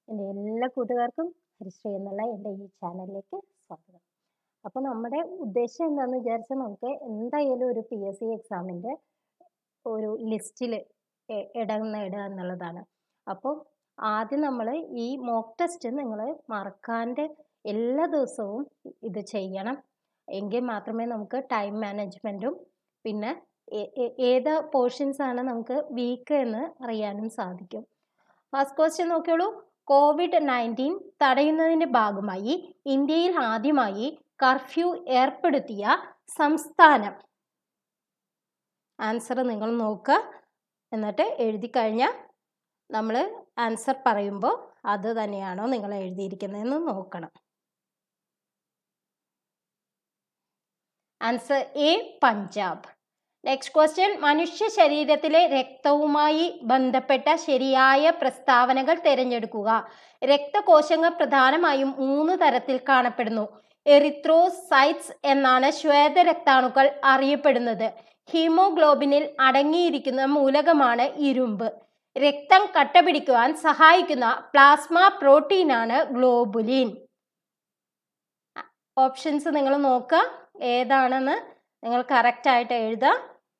എൻ്റെ എല്ലാ കൂട്ടുകാർക്കും ഹരിശ്രീ എന്നുള്ള എൻ്റെ ഈ ചാനലിലേക്ക് സ്വാഗതം അപ്പോൾ നമ്മുടെ ഉദ്ദേശം എന്താണെന്ന് വിചാരിച്ചാൽ നമുക്ക് എന്തായാലും ഒരു പി എസ് സി എക്സാമിൻ്റെ ഒരു ലിസ്റ്റിൽ ഇടം നേടുക എന്നുള്ളതാണ് അപ്പോൾ ആദ്യം നമ്മൾ ഈ മോക്ക് ടെസ്റ്റ് നിങ്ങൾ മറക്കാണ്ട് എല്ലാ ദിവസവും ഇത് ചെയ്യണം എങ്കിൽ മാത്രമേ നമുക്ക് ടൈം മാനേജ്മെൻറ്റും പിന്നെ ഏ- ഏ- ഏത് പോർഷൻസ് ആണ് നമുക്ക് വീക്ക് എന്ന് അറിയാനും സാധിക്കും ഫസ്റ്റ് ക്വസ്റ്റ്യൻ നോക്കിയോളൂ കോവിഡ് നയൻറ്റീൻ തടയുന്നതിൻ്റെ ഭാഗമായി ഇന്ത്യയിൽ ആദ്യമായി കർഫ്യൂ ഏർപ്പെടുത്തിയ സംസ്ഥാനം ആൻസർ നിങ്ങൾ നോക്കുക എന്നിട്ട് എഴുതി കഴിഞ്ഞാൽ നമ്മൾ ആൻസർ പറയുമ്പോൾ അത് തന്നെയാണോ നിങ്ങൾ എഴുതിയിരിക്കുന്നതെന്ന് നോക്കണം answer A Punjab next question മനുഷ്യ ശരീരത്തിലെ രക്തവുമായി ബന്ധപ്പെട്ട ശരിയായ പ്രസ്താവനകൾ തിരഞ്ഞെടുക്കുക രക്തകോശങ്ങൾ പ്രധാനമായും മൂന്ന് തരത്തിൽ കാണപ്പെടുന്നു എറിത്രോസൈറ്റ്സ് എന്നാണ് ശ്വേതരക്താണുക്കൾ അറിയപ്പെടുന്നത് ഹീമോഗ്ലോബിനിൽ അടങ്ങിയിരിക്കുന്ന മൂലകമാണ് ഇരുമ്പ് രക്തം കട്ടപിടിക്കുവാൻ സഹായിക്കുന്ന പ്ലാസ്മ പ്രോട്ടീനാണ് ഗ്ലോബുലിൻ ഓപ്ഷൻസ് നിങ്ങൾ നോക്കുക ഏതാണെന്ന് നിങ്ങൾ കറക്റ്റ് ആയിട്ട് എഴുതുക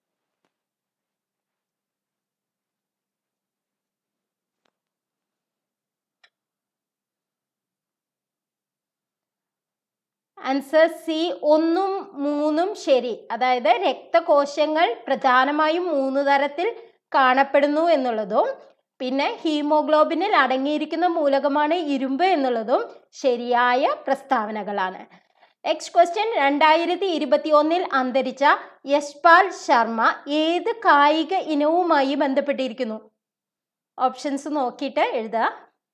ആൻസർ സി ഒന്നും മൂന്നും ശരി അതായത് രക്തകോശങ്ങൾ പ്രധാനമായും മൂന്ന് തരത്തിൽ കാണപ്പെടുന്നു എന്നുള്ളതും പിന്നെ ഹീമോഗ്ലോബിനിൽ അടങ്ങിയിരിക്കുന്ന മൂലകമാണ് ഇരുമ്പ് എന്നുള്ളതും ശരിയായ പ്രസ്താവനകളാണ് നെക്സ്റ്റ് ക്വസ്റ്റ്യൻ രണ്ടായിരത്തി ഇരുപത്തി ഒന്നിൽ അന്തരിച്ച യശ്പാൽ ശർമ്മ ഏത് കായിക ഇനവുമായി ബന്ധപ്പെട്ടിരിക്കുന്നു ഓപ്ഷൻസ് നോക്കിയിട്ട് എഴുതുക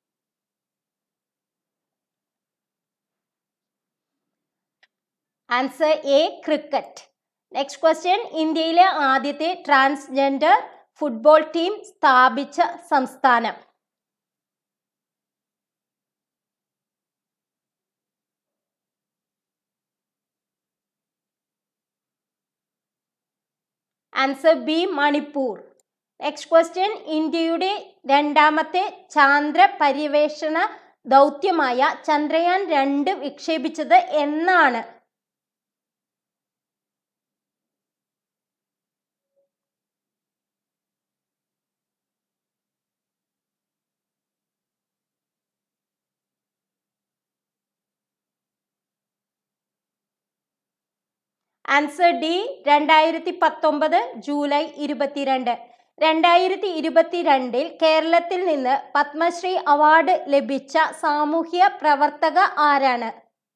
answer A cricket next question ഇന്ത്യയിലെ ആദ്യത്തെ ട്രാൻസ്ജെൻഡർ ഫുട്ബോൾ ടീം സ്ഥാപിച്ച സംസ്ഥാനം answer B Manipur next question ഇന്ത്യയുടെ രണ്ടാമത്തെ ചാന്ദ്ര പര്യവേഷണ ദൗത്യമായ ചന്ദ്രയാൻ രണ്ട് വിക്ഷേപിച്ചത് എന്നാണ് ആൻസർ ഡി രണ്ടായിരത്തി പത്തൊമ്പത് ജൂലൈ ഇരുപത്തിരണ്ട് രണ്ടായിരത്തി ഇരുപത്തിരണ്ടിൽ കേരളത്തിൽ നിന്ന് പത്മശ്രീ അവാർഡ് ലഭിച്ച സാമൂഹ്യ പ്രവർത്തക ആരാണ്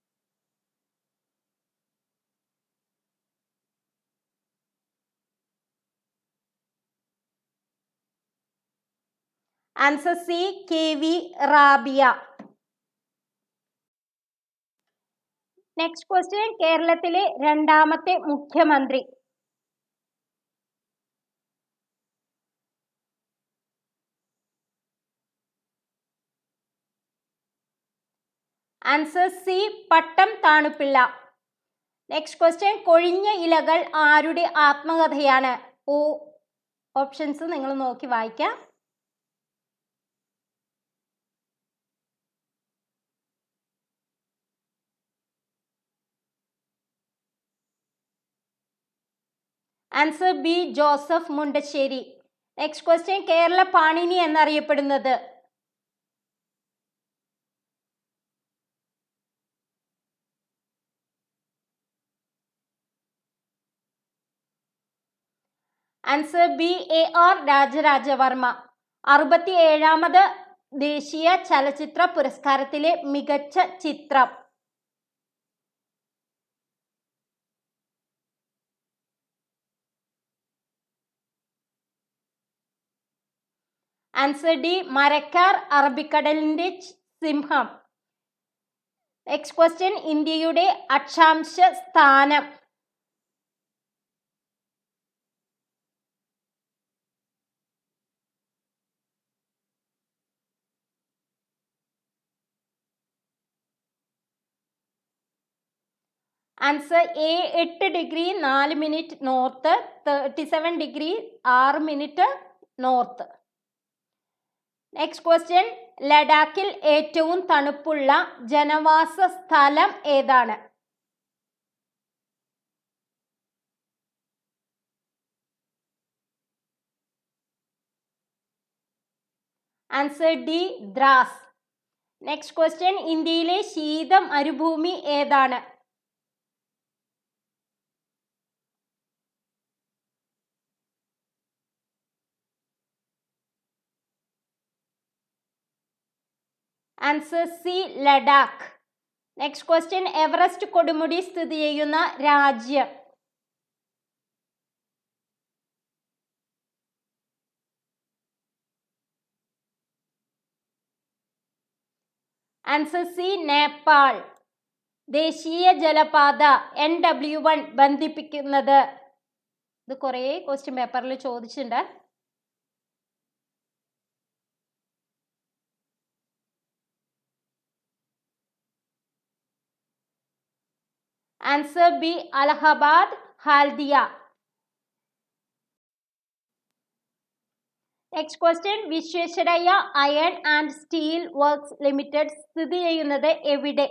answer C K V Rabiya next question കേരളത്തിലെ രണ്ടാമത്തെ മുഖ്യമന്ത്രി answer C Pattom Thanu Pillai next question കൊഴിഞ്ഞ ഇലകൾ ആരുടെ ആത്മകഥയാണ് ഓ ഓപ്ഷൻസ് നിങ്ങൾ നോക്കി വായിക്കാം answer B Joseph Mundassery next question Kerala Panini എന്നറിയപ്പെടുന്നത് answer B A R Rajaraja Varma അറുപത്തി ഏഴാമത് ദേശീയ ചലച്ചിത്ര പുരസ്കാരത്തിലെ മികച്ച ചിത്രം ആൻസർ ഡി മരക്കാർ അറബിക്കടലിന്റെ ച്- സിംഹം നെക്സ്റ്റ് ക്വസ്റ്റ്യൻ ഇന്ത്യയുടെ അക്ഷാംശ സ്ഥാനം ആൻസർ എ എട്ട് ഡിഗ്രി നാല് minute north thirty seven degree ആറ് മിനിറ്റ് നോർത്ത് നെക്സ്റ്റ് ക്വസ്റ്റ്യൻ ലഡാക്കിൽ ഏറ്റവും തണുപ്പുള്ള ജനവാസ സ്ഥലം ഏതാണ് answer D Dras next question ഇന്ത്യയിലെ ശീത മരുഭൂമി ഏതാണ് answer C Ladakh next question Everest കൊടുമുടി സ്ഥിതി ചെയ്യുന്ന രാജ്യം ആൻസർ സി നേപ്പാൾ ദേശീയ ജലപാത എൻ ഡബ്ല്യു വൺ ബന്ധിപ്പിക്കുന്നത് ഇത് കുറേ ക്വസ്റ്റ്യൻ പേപ്പറിൽ ചോദിച്ചിട്ടുണ്ട് answer B Allahabad Haldia next question Visvesvaraya iron and steel works limited സ്ഥിതി ചെയ്യുന്നത് എവിടെ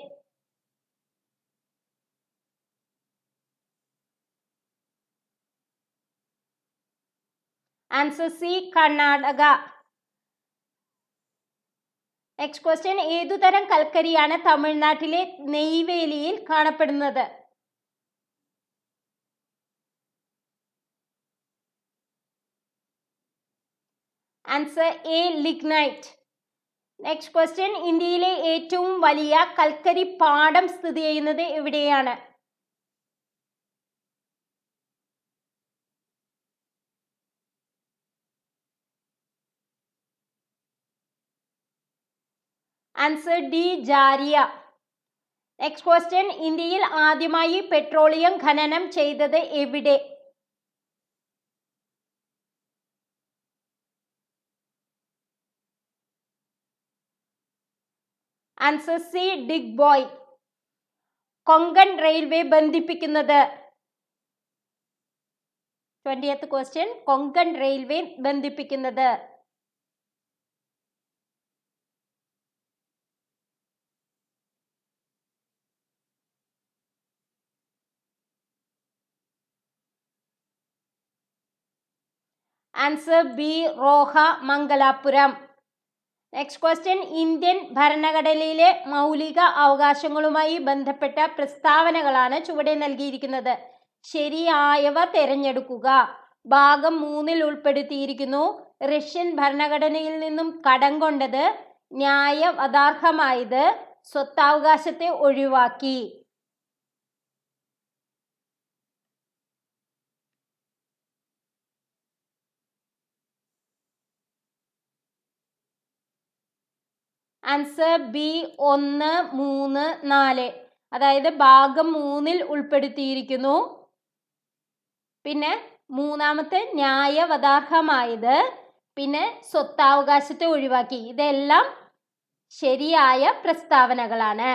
answer C Karnataka next question ഏതുതരം കൽക്കരിയാണ് തമിഴ്നാട്ടിലെ നെയ്വേലിയിൽ കാണപ്പെടുന്നത് answer A lignite next question ഇന്ത്യയിലെ ഏറ്റവും വലിയ കൽക്കരി പാടം സ്ഥിതി ചെയ്യുന്നത് എവിടെയാണ് answer D Jharia next question ഇന്ത്യയിൽ ആദ്യമായി പെട്രോളിയം ഖനനം ചെയ്തത് എവിടെ answer C Digboi Konkan railway ബന്ധിപ്പിക്കുന്നത് ട്വന്റിയത്ത് ക്വസ്റ്റ്യൻ കൊങ്കൺ റെയിൽവേ ബന്ധിപ്പിക്കുന്നത് answer B Roha Mangalapuram next question Indian ഭരണഘടനയിലെ മൗലിക അവകാശങ്ങളുമായി ബന്ധപ്പെട്ട പ്രസ്താവനകളാണ് ചുവടെ നൽകിയിരിക്കുന്നത് ശരിയായവ തിരഞ്ഞെടുക്കുക ഭാഗം മൂന്നിൽ ഉൾപ്പെടുത്തിയിരിക്കുന്നു റഷ്യൻ ഭരണഘടനയിൽ നിന്നും കടം കൊണ്ടത് ന്യായവദാർഹമായത് സ്വത്താവകാശത്തെ ഒഴിവാക്കി ആൻസർ ബി ഒന്ന് മൂന്ന് നാല് അതായത് ഭാഗം മൂന്നിൽ ഉൾപ്പെടുത്തിയിരിക്കുന്നു പിന്നെ മൂന്നാമത്തെ ന്യായവദാർഹമായത് പിന്നെ സ്വത്താവകാശത്തെ ഒഴിവാക്കി ഇതെല്ലാം ശരിയായ പ്രസ്താവനകളാണ്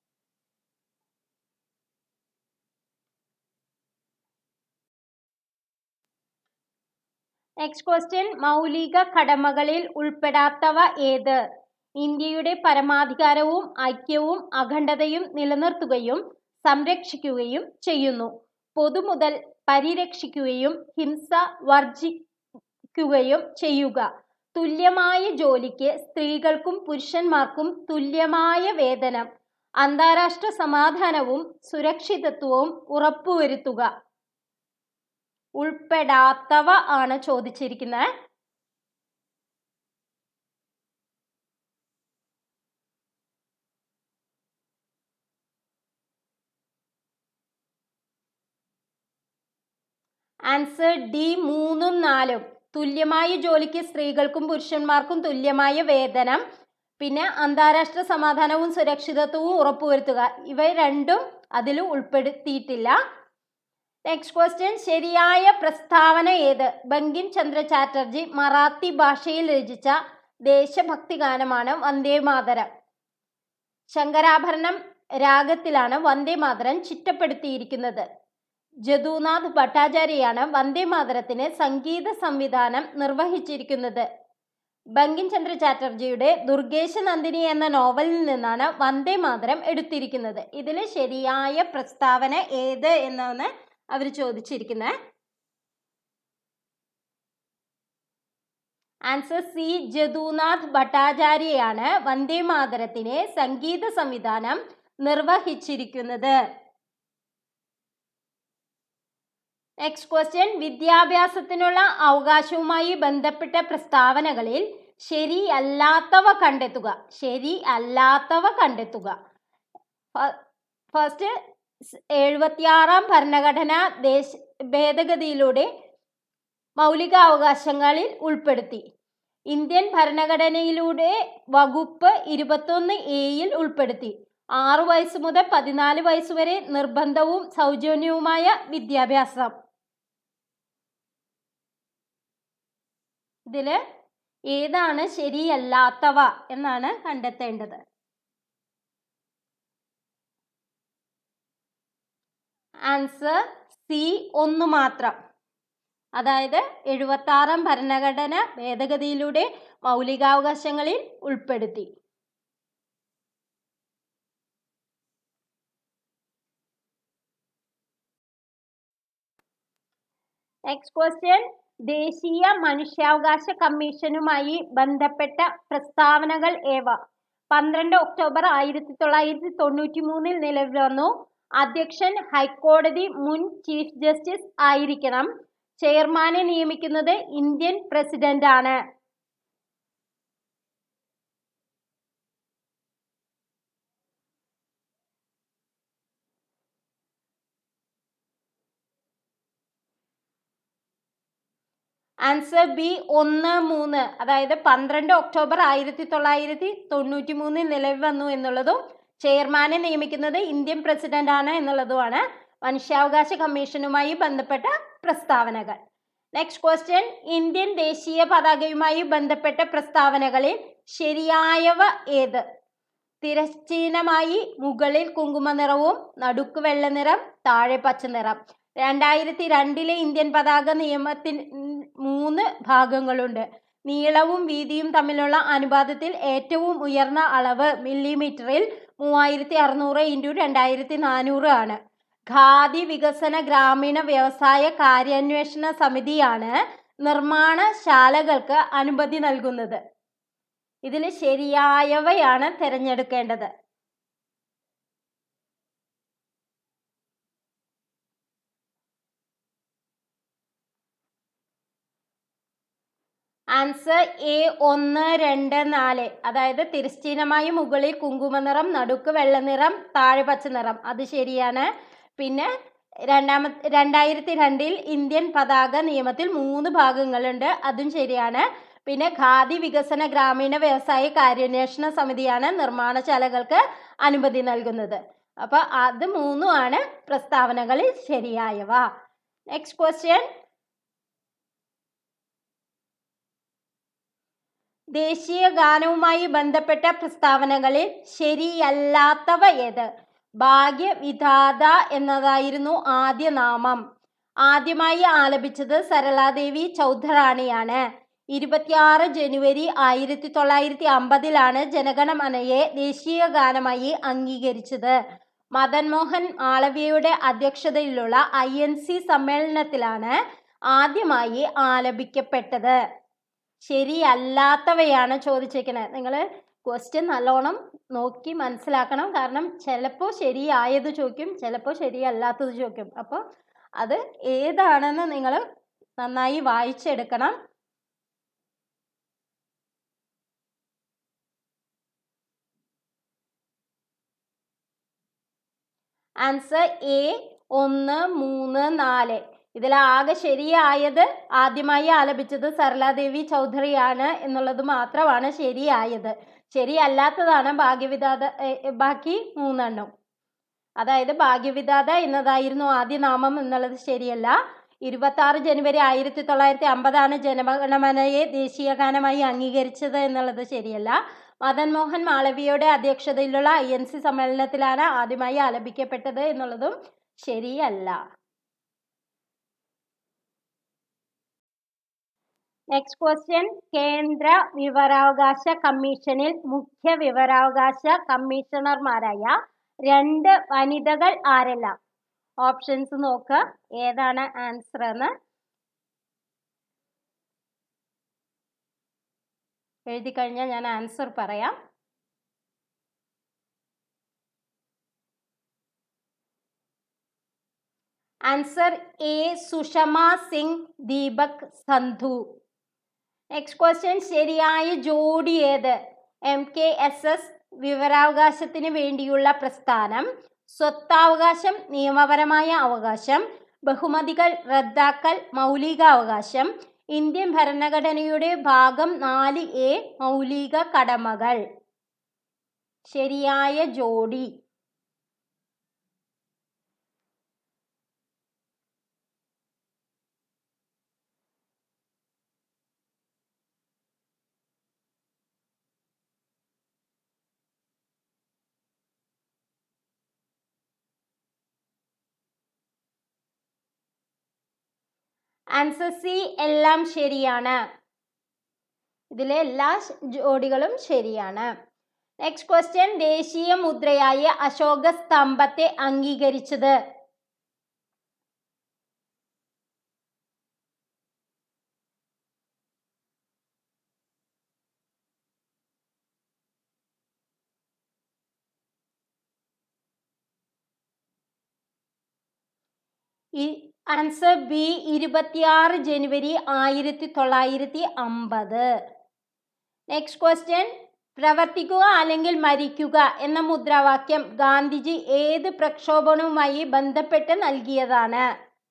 നെക്സ്റ്റ് ക്വസ്റ്റ്യൻ മൗലിക കടമകളിൽ ഉൾപ്പെടാത്തവ ഏത് ഇന്ത്യയുടെ പരമാധികാരവും ഐക്യവും അഖണ്ഡതയും നിലനിർത്തുകയും സംരക്ഷിക്കുകയും ചെയ്യുന്നു പൊതുമുതൽ പരിരക്ഷിക്കുകയും ഹിംസ വർജിക്കുകയും ചെയ്യുക തുല്യമായ ജോലിക്ക് സ്ത്രീകൾക്കും പുരുഷന്മാർക്കും തുല്യമായ വേതനം അന്താരാഷ്ട്ര സമാധാനവും സുരക്ഷിതത്വവും ഉറപ്പുവരുത്തുക ഉൾപ്പെടാത്തവ ആണ് ചോദിച്ചിരിക്കുന്നത് ആൻസർ ഡി മൂന്നും നാലും തുല്യമായ ജോലിക്ക് സ്ത്രീകൾക്കും പുരുഷന്മാർക്കും തുല്യമായ വേതനം പിന്നെ അന്താരാഷ്ട്ര സമാധാനവും സുരക്ഷിതത്വവും ഉറപ്പുവരുത്തുക ഇവ രണ്ടും അതിൽ ഉൾപ്പെടുത്തിയിട്ടില്ല നെക്സ്റ്റ് ക്വസ്റ്റ്യൻ ശരിയായ പ്രസ്താവന ഏത് ബങ്കിം ചന്ദ്ര ചാറ്റർജി മറാത്തി ഭാഷയിൽ രചിച്ച ദേശഭക്തി ഗാനമാണ് വന്ദേ മാതരം ശങ്കരാഭരണം രാഗത്തിലാണ് വന്ദേ മാതരം ചിട്ടപ്പെടുത്തിയിരിക്കുന്നത് ജദുനാഥ് ഭട്ടാചാര്യയാണ് വന്ദേ മാതരത്തിന് സംഗീത സംവിധാനം നിർവഹിച്ചിരിക്കുന്നത് ബങ്കിം ചന്ദ്ര ചാറ്റർജിയുടെ ദുർഗേശ നന്ദിനി എന്ന നോവലിൽ നിന്നാണ് വന്ദേ മാതരം എടുത്തിരിക്കുന്നത് ഇതിൽ ശരിയായ പ്രസ്താവന ഏത് എന്നാണ് അവർ ചോദിച്ചിരിക്കുന്നത് ആൻസർ സി ജദുനാഥ് ഭട്ടാചാര്യയാണ് വന്ദേ മാതരത്തിനെ സംഗീത സംവിധാനം നിർവഹിച്ചിരിക്കുന്നത് നെക്സ്റ്റ് ക്വസ്റ്റ്യൻ വിദ്യാഭ്യാസത്തിനുള്ള അവകാശവുമായി ബന്ധപ്പെട്ട പ്രസ്താവനകളിൽ ശരിയല്ലാത്തവ കണ്ടെത്തുക ശരി അല്ലാത്തവ കണ്ടെത്തുക ഫസ്റ്റ് എഴുപത്തിയാറാം ഭരണഘടന ദേശ ഭേദഗതിയിലൂടെ മൗലികാവകാശങ്ങളിൽ ഉൾപ്പെടുത്തി ഇന്ത്യൻ ഭരണഘടനയിലൂടെ വകുപ്പ് ഇരുപത്തൊന്ന് എയിൽ ഉൾപ്പെടുത്തി ആറു വയസ്സ് മുതൽ പതിനാല് വയസ്സ് വരെ നിർബന്ധവും സൗജന്യവുമായ വിദ്യാഭ്യാസം ഇതില് ഏതാണ് ശരിയല്ലാത്തവ എന്നാണ് കണ്ടെത്തേണ്ടത് ആൻസർ സി ഒന്ന് മാത്രം അതായത് എഴുപത്തി ആറാം ഭരണഘടന ഭേദഗതിയിലൂടെ മൗലികാവകാശങ്ങളിൽ ഉൾപ്പെടുത്തി നെക്സ്റ്റ് ക്വസ്റ്റ്യൻ ദേശീയ മനുഷ്യാവകാശ കമ്മീഷനുമായി ബന്ധപ്പെട്ട പ്രസ്താവനകൾ ഏവ പന്ത്രണ്ട് ഒക്ടോബർ ആയിരത്തി തൊള്ളായിരത്തി തൊണ്ണൂറ്റി മൂന്നിൽ നിലവിൽ വന്നു അധ്യക്ഷൻ ഹൈക്കോടതി മുൻ ചീഫ് ജസ്റ്റിസ് ആയിരിക്കണം ചെയർമാനെ നിയമിക്കുന്നത് ഇന്ത്യൻ പ്രസിഡന്റ് ആണ് ആൻസർ ബി ഒന്ന് മൂന്ന് അതായത് പന്ത്രണ്ട് ഒക്ടോബർ ആയിരത്തി തൊള്ളായിരത്തി തൊണ്ണൂറ്റി മൂന്നിൽ നിലവിൽ വന്നു എന്നുള്ളതും ചെയർമാനെ നിയമിക്കുന്നത് ഇന്ത്യൻ പ്രസിഡന്റ് ആണ് എന്നുള്ളതുമാണ് മനുഷ്യാവകാശ കമ്മീഷനുമായി ബന്ധപ്പെട്ട പ്രസ്താവനകൾ നെക്സ്റ്റ് ക്വസ്റ്റ്യൻ ഇന്ത്യൻ ദേശീയ പതാകയുമായി ബന്ധപ്പെട്ട പ്രസ്താവനകളിൽ ശരിയായവ ഏത് തിരശ്ചീനമായി മുകളിൽ കുങ്കുമ നിറവും നടുക്ക് വെള്ള നിറം താഴെ പച്ച നിറം രണ്ടായിരത്തി രണ്ടിലെ ഇന്ത്യൻ പതാക നിയമത്തിൽ മൂന്ന് ഭാഗങ്ങളുണ്ട് നീളവും വീതിയും തമ്മിലുള്ള അനുപാതത്തിൽ ഏറ്റവും ഉയർന്ന അളവ് മില്ലിമീറ്ററിൽ മൂവായിരത്തി അറുന്നൂറ് ഇൻറ്റു രണ്ടായിരത്തി നാനൂറ് ആണ് ഖാദി വികസന ഗ്രാമീണ വ്യവസായ കാര്യാന്വേഷണ സമിതിയാണ് നിർമ്മാണശാലകൾക്ക് അനുമതി നൽകുന്നത് ഇതിൽ ശരിയായവയാണ് തിരഞ്ഞെടുക്കേണ്ടത് ആൻസർ എ ഒന്ന് രണ്ട് നാല് അതായത് തിരശ്ചീനമായി മുകളിൽ കുങ്കുമ നിറം നടുക്ക് വെള്ള നിറം താഴെ പച്ച നിറം അത് ശരിയാണ് പിന്നെ രണ്ടാമത്തെ രണ്ടായിരത്തി രണ്ടിൽ ഇന്ത്യൻ പതാക നിയമത്തിൽ മൂന്ന് ഭാഗങ്ങളുണ്ട് അതും ശരിയാണ് പിന്നെ ഖാദി വികസന ഗ്രാമീണ വ്യവസായ കാര്യാന്വേഷണ സമിതിയാണ് നിർമ്മാണശാലകൾക്ക് അനുമതി നൽകുന്നത് അപ്പൊ അത് മൂന്നുമാണ് പ്രസ്താവനകളിൽ ശരിയായവ നെക്സ്റ്റ് ക്വസ്റ്റ്യൻ ദേശീയ ഗാനവുമായി ബന്ധപ്പെട്ട പ്രസ്താവനകളിൽ ശരിയല്ലാത്തവ ഏത് ഭാഗ്യവിധാത എന്നതായിരുന്നു ആദ്യ നാമം ആദ്യമായി ആലപിച്ചത് സരളാദേവി ചൗധറാണിയാണ് ഇരുപത്തിയാറ് ജനുവരി ആയിരത്തി തൊള്ളായിരത്തി അമ്പതിലാണ് ജനഗണമനയെ ദേശീയ ഗാനമായി അംഗീകരിച്ചത് മദൻ മോഹൻ മാളവ്യയുടെ അധ്യക്ഷതയിലുള്ള ഐ എൻ സി സമ്മേളനത്തിലാണ് ആദ്യമായി ആലപിക്കപ്പെട്ടത് ശരിയല്ലാത്തവയാണ് ചോദിച്ചിരിക്കുന്നത് നിങ്ങൾ ക്വസ്റ്റ്യൻ നല്ലോണം നോക്കി മനസ്സിലാക്കണം കാരണം ചിലപ്പോൾ ശരിയായത് ചോദിക്കും ചിലപ്പോൾ ശരിയല്ലാത്തത് ചോദിക്കും അപ്പോൾ അത് ഏതാണെന്ന് നിങ്ങൾ നന്നായി വായിച്ചെടുക്കണം ആൻസർ എ ഒന്ന് മൂന്ന് നാല് ഇതിലാകെ ശരിയായത് ആദ്യമായി ആലപിച്ചത് സരളാദേവി ചൗധരിയാണ് എന്നുള്ളത് മാത്രമാണ് ശരിയായത് ശരിയല്ലാത്തതാണ് ഭാഗ്യവിധാത ബാക്കി മൂന്നെണ്ണം അതായത് ഭാഗ്യവിധാത എന്നതായിരുന്നു ആദ്യ നാമം എന്നുള്ളത് ശരിയല്ല ഇരുപത്തി ആറ് ജനുവരി ആയിരത്തി തൊള്ളായിരത്തി അമ്പതാണ് ജനഗണമനയെ ദേശീയ ഗാനമായി അംഗീകരിച്ചത് എന്നുള്ളത് ശരിയല്ല മദൻ മോഹൻ മാളവിയയുടെ അധ്യക്ഷതയിലുള്ള ഐ എൻ സി സമ്മേളനത്തിലാണ് ആദ്യമായി ആലപിക്കപ്പെട്ടത് എന്നുള്ളതും ശരിയല്ല നെക്സ്റ്റ് ക്വസ്റ്റ്യൻ കേന്ദ്ര വിവരാവകാശ കമ്മീഷനിൽ മുഖ്യ വിവരാവകാശ കമ്മീഷണർമാരായ രണ്ട് വനിതകൾ ആരെല്ലാം ഓപ്ഷൻസ് നോക്കുക ഏതാണ് ആൻസർ എന്ന് എഴുതി കഴിഞ്ഞാൽ ഞാൻ ആൻസർ പറയാം answer A Sushma Singh Deepak Sandhu next question ശരിയായ ജോഡി ഏത് എം കെ എസ് എസ് വിവരാവകാശത്തിന് വേണ്ടിയുള്ള പ്രസ്ഥാനം സ്വത്താവകാശം നിയമപരമായ അവകാശം ബഹുമതികൾ റദ്ദാക്കൽ മൗലികാവകാശം ഇന്ത്യൻ ഭരണഘടനയുടെ ഭാഗം നാല് എ മൗലിക കടമകൾ ശരിയായ ജോഡി ആൻസർ സി എല്ലാം ശരിയാണ് ഇതിലെ എല്ലാ ശ- ജോഡികളും ശരിയാണ് നെക്സ്റ്റ് ക്വസ്റ്റ്യൻ ദേശീയ മുദ്രയായ അശോക സ്തംഭത്തെ അംഗീകരിച്ചത് ആൻസർ ബി ഇരുപത്തിയാറ് ജനുവരി ആയിരത്തി തൊള്ളായിരത്തി അമ്പത് നെക്സ്റ്റ് ക്വസ്റ്റ്യൻ പ്രവർത്തിക്കുക അല്ലെങ്കിൽ മരിക്കുക എന്ന മുദ്രാവാക്യം ഗാന്ധിജി ഏത് പ്രക്ഷോഭണവുമായി ബന്ധപ്പെട്ട് നൽകിയതാണ്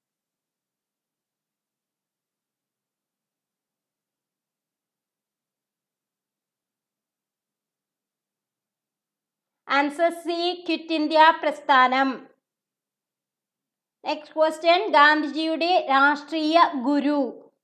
ആൻസർ സി ക്വിറ്റ് ഇന്ത്യ പ്രസ്ഥാനം നെക്സ്റ്റ് ക്വസ്റ്റ്യൻ ഗാന്ധിജിയുടെ രാഷ്ട്രീയ ഗുരു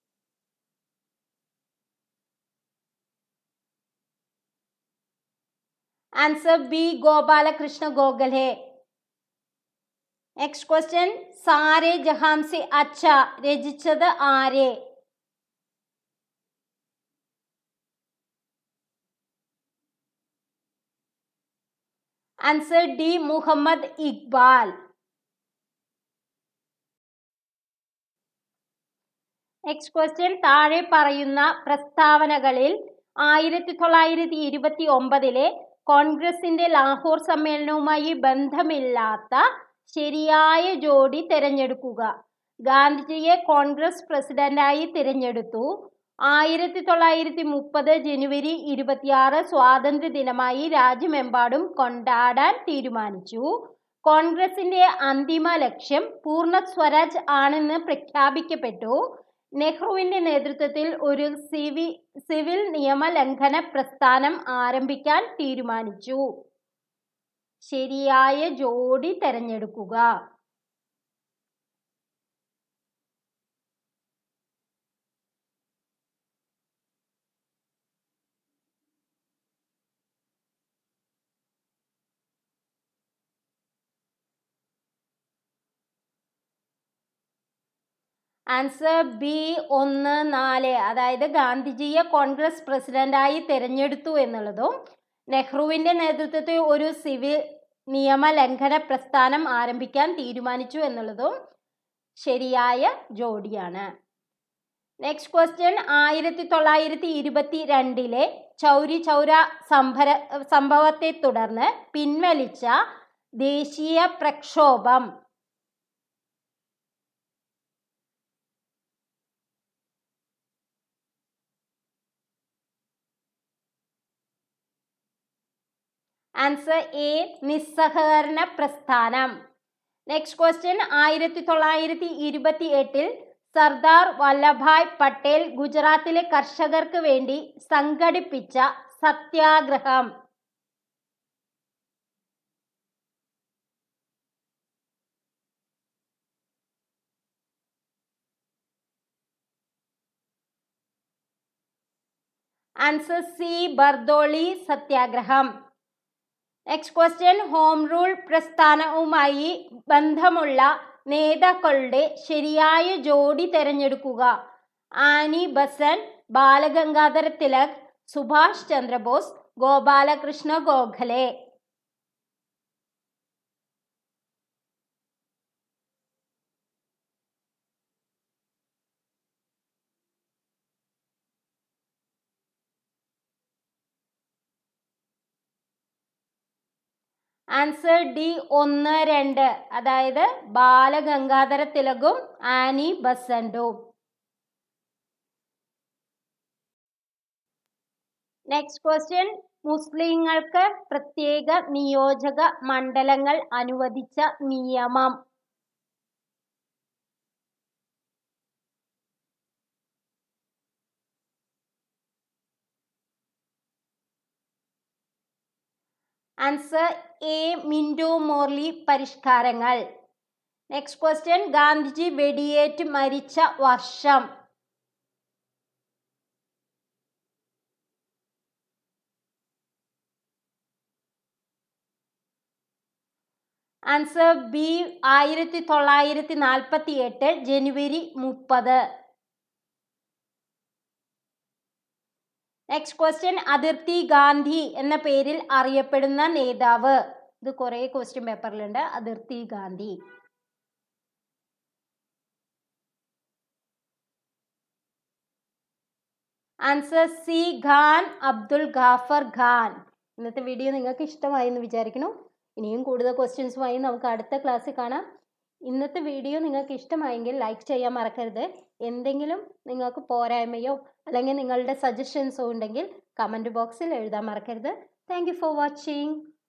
answer B Gopala Krishna Gokhale next question Saare Jahan Se Achha രചിച്ചത് ആരെ answer D Muhammad Iqbal next question താഴെ പറയുന്ന പ്രസ്താവനകളിൽ ആയിരത്തി തൊള്ളായിരത്തി ഇരുപത്തി ഒമ്പതിലെ കോൺഗ്രസിന്റെ ലാഹോർ സമ്മേളനവുമായി ബന്ധമില്ലാത്ത ശരിയായ ജോഡി തിരഞ്ഞെടുക്കുക ഗാന്ധിജിയെ കോൺഗ്രസ് പ്രസിഡന്റായി തിരഞ്ഞെടുത്തു ആയിരത്തി തൊള്ളായിരത്തി മുപ്പത് ജനുവരി ഇരുപത്തിയാറ് സ്വാതന്ത്ര്യ ദിനമായി രാജ്യമെമ്പാടും കൊണ്ടാടാൻ തീരുമാനിച്ചു കോൺഗ്രസിന്റെ അന്തിമ ലക്ഷ്യം പൂർണ്ണ സ്വരാജ് ആണെന്ന് പ്രഖ്യാപിക്കപ്പെട്ടു നെഹ്റുവിന്റെ നേതൃത്വത്തിൽ ഒരു സിവി സിവിൽ നിയമ ലംഘന പ്രസ്ഥാനം ആരംഭിക്കാൻ തീരുമാനിച്ചു ശരിയായ ജോഡി തെരഞ്ഞെടുക്കുക ആൻസർ ബി ഒന്ന് നാല് അതായത് ഗാന്ധിജിയെ കോൺഗ്രസ് പ്രസിഡന്റായി തിരഞ്ഞെടുത്തു എന്നുള്ളതും നെഹ്റുവിന്റെ നേതൃത്വത്തിൽ ഒരു സിവിൽ നിയമ ലംഘന പ്രസ്ഥാനം ആരംഭിക്കാൻ തീരുമാനിച്ചു എന്നുള്ളതും ശരിയായ ജോഡിയാണ് നെക്സ്റ്റ് ക്വസ്റ്റ്യൻ ആയിരത്തി തൊള്ളായിരത്തി ഇരുപത്തി രണ്ടിലെ ചൗരി ചൗര സംഭര സംഭവത്തെ തുടർന്ന് പിൻവലിച്ച ദേശീയ പ്രക്ഷോഭം ആൻസർ എ നിസ്സഹകരണ പ്രസ്ഥാനം നെക്സ്റ്റ് ക്വസ്റ്റ്യൻ ആയിരത്തി തൊള്ളായിരത്തി ഇരുപത്തി എട്ടിൽ സർദാർ വല്ലഭായ് പട്ടേൽ ഗുജറാത്തിലെ കർഷകർക്ക് വേണ്ടി സംഘടിപ്പിച്ച സത്യാഗ്രഹം answer C Bardoli Satyagraha next question home rule പ്രസ്ഥാനവുമായി ബന്ധമുള്ള നേതാക്കളുടെ ശരിയായ ജോഡി തിരഞ്ഞെടുക്കുക Annie Besant Balagangadhara Tilak Subhash Chandrabose Gopalakrishna Gokhale answer D ഒന്ന് രണ്ട് അതായത് ബാലഗംഗാധര തിലകും ആനി ബസന്റും നെക്സ്റ്റ് ക്വസ്റ്റ്യൻ മുസ്ലിങ്ങൾക്ക് പ്രത്യേക നിയോജക മണ്ഡലങ്ങൾ അനുവദിച്ച നിയമം ആൻസർ എ മിൻഡു മോർലി പരിഷ്കാരങ്ങൾ നെക്സ്റ്റ് ക്വസ്റ്റ്യൻ ഗാന്ധിജി വെടിയേറ്റ് മരിച്ച വർഷം ആൻസർ ബി ആയിരത്തി തൊള്ളായിരത്തി നാൽപ്പത്തി എട്ട് ജനുവരി മുപ്പത് നെക്സ്റ്റ് ക്വസ്റ്റ്യൻ അതിർത്തി ഗാന്ധി എന്ന പേരിൽ അറിയപ്പെടുന്ന നേതാവ് ഇത് കുറേ ക്വസ്റ്റ്യൻ പേപ്പറിലുണ്ട് അതിർത്തി ഗാന്ധി ആൻസർ സി ഖാൻ അബ്ദുൽ ഗാഫർ ഖാൻ ഇന്നത്തെ വീഡിയോ നിങ്ങൾക്ക് ഇഷ്ടമായി എന്ന് വിചാരിക്കുന്നു ഇനിയും കൂടുതൽ ക്വസ്റ്റ്യൻസുമായി നമുക്ക് അടുത്ത ക്ലാസ്സിൽ കാണാം ഇന്നത്തെ വീഡിയോ നിങ്ങൾക്ക് ഇഷ്ടമായെങ്കിൽ ലൈക്ക് ചെയ്യാൻ മറക്കരുത് എന്തെങ്കിലും നിങ്ങൾക്ക് പോരായ്മയോ അല്ലെങ്കിൽ നിങ്ങളുടെ സജഷൻസോ ഉണ്ടെങ്കിൽ കമൻറ്റ് ബോക്സിൽ എഴുതാൻ മറക്കരുത് താങ്ക് ഫോർ വാച്ചിങ്